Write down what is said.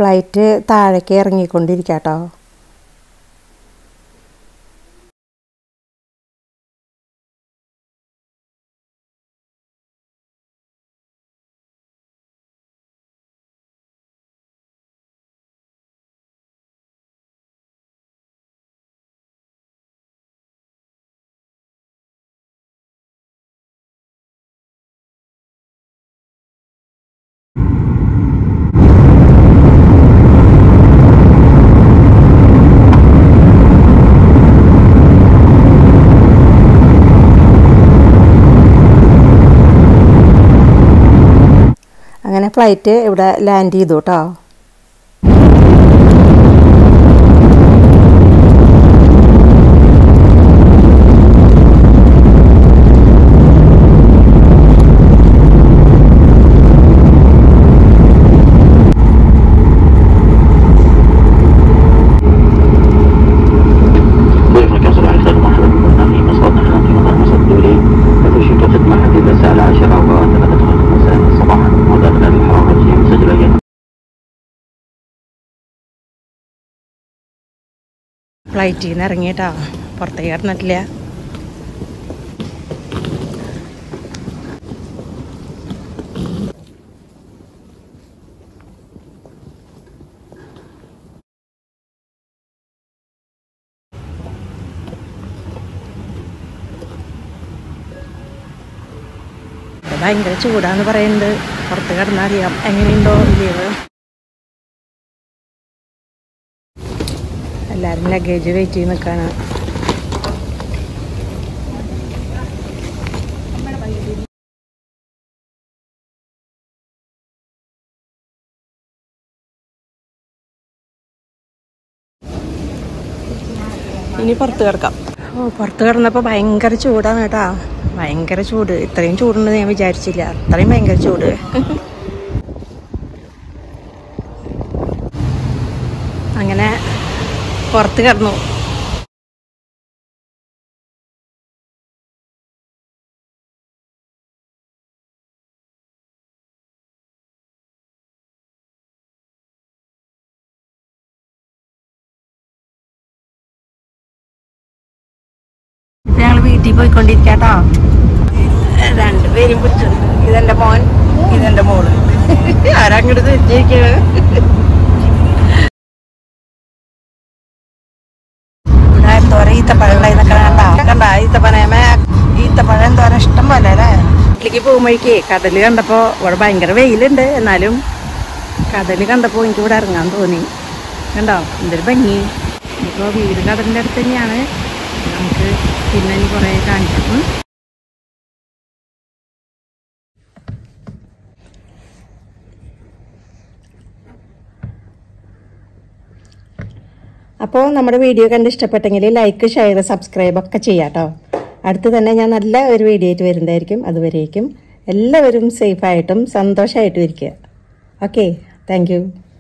Flight താഴേക്ക് ഇറങ്ങിക്കൊണ്ടിരിക്കാട്ടോ അങ്ങനെ flight ഇവിടെ ലാൻഡ് ചെയ്തു കേട്ടോ ضيف لك صباح الخير ومرحبا بكم في مصرنا الان في مطار مصر الدولي حيث شركة خدمة حديثة الساعة العاشرة وثلاثة دقائق مساء صباحا وداخل الحرارة مسجلة ഫ്ലൈറ്റിൽ നിന്ന് ഇറങ്ങിയിട്ടാ പുറത്തേക്ക് കിടന്നിട്ടില്ല ഇവിടെ ഭയങ്കര ചൂടാന്ന് പറയുന്നുണ്ട് പുറത്ത് കിടന്നറിയാം എങ്ങനെയുണ്ടോ ഇല്ലയോ എല്ലാവരും ലഗേജ് വെയിറ്റ് ചെയ്ത് നിൽക്കാണ് ഇനി പുറത്ത് കിടക്കാം ഓ പുറത്ത് കിടന്നപ്പോൾ ഭയങ്കര ചൂടാണ് കേട്ടാ ഭയങ്കര ചൂട് ഇത്രയും ചൂടുണ്ടെന്ന് ഞാൻ വിചാരിച്ചില്ല അത്രയും ഭയങ്കര ചൂട് അങ്ങനെ പുറത്ത് കിടന്നു ഇപ്പൊ ഞങ്ങള് വീട്ടിൽ പോയിക്കൊണ്ടിരിക്കാട്ടോ രണ്ടുപേരും പിടിച്ചു ഇതെന്റെ മോൻ ഇതെന്റെ മോള് ആരങ്ങോട്ട് തിരിച്ചിരിക്കണ് ഇവിടെ എന്തോരം ഈത്തപ്പഴം ഉണ്ടായിരുന്നൊക്കെ കണ്ടാ കണ്ടാ ഈത്തപ്പനമേ ഈത്തപ്പഴം എന്തോരം ഇഷ്ടം പോലെ അല്ലേ വീട്ടിലേക്ക് പോകുമ്പോഴേക്കേ കടല് കണ്ടപ്പോ ഇവിടെ ഭയങ്കര വെയിലുണ്ട് എന്നാലും കടല് കണ്ടപ്പോ എനിക്ക് ഇവിടെ ഇറങ്ങാൻ തോന്നി കണ്ടോ എന്തൊരു ഭംഗി ഇപ്പോൾ വീട് കടലിൻ്റെ അടുത്ത് തന്നെയാണ് നമുക്ക് പിന്നെ ഇനി കുറേ കാണിക്കാം ഉം. അപ്പോൾ നമ്മുടെ വീഡിയോ കണ്ട് ഇഷ്ടപ്പെട്ടെങ്കിൽ ലൈക്ക് ഷെയർ സബ്സ്ക്രൈബ് ഒക്കെ ചെയ്യാം കേട്ടോ അടുത്ത് തന്നെ ഞാൻ നല്ല ഒരു വീഡിയോ ആയിട്ട് വരുന്നതായിരിക്കും അതുവരേക്കും എല്ലാവരും സേഫായിട്ടും സന്തോഷമായിട്ടും ഇരിക്കുക ഓക്കെ താങ്ക് യു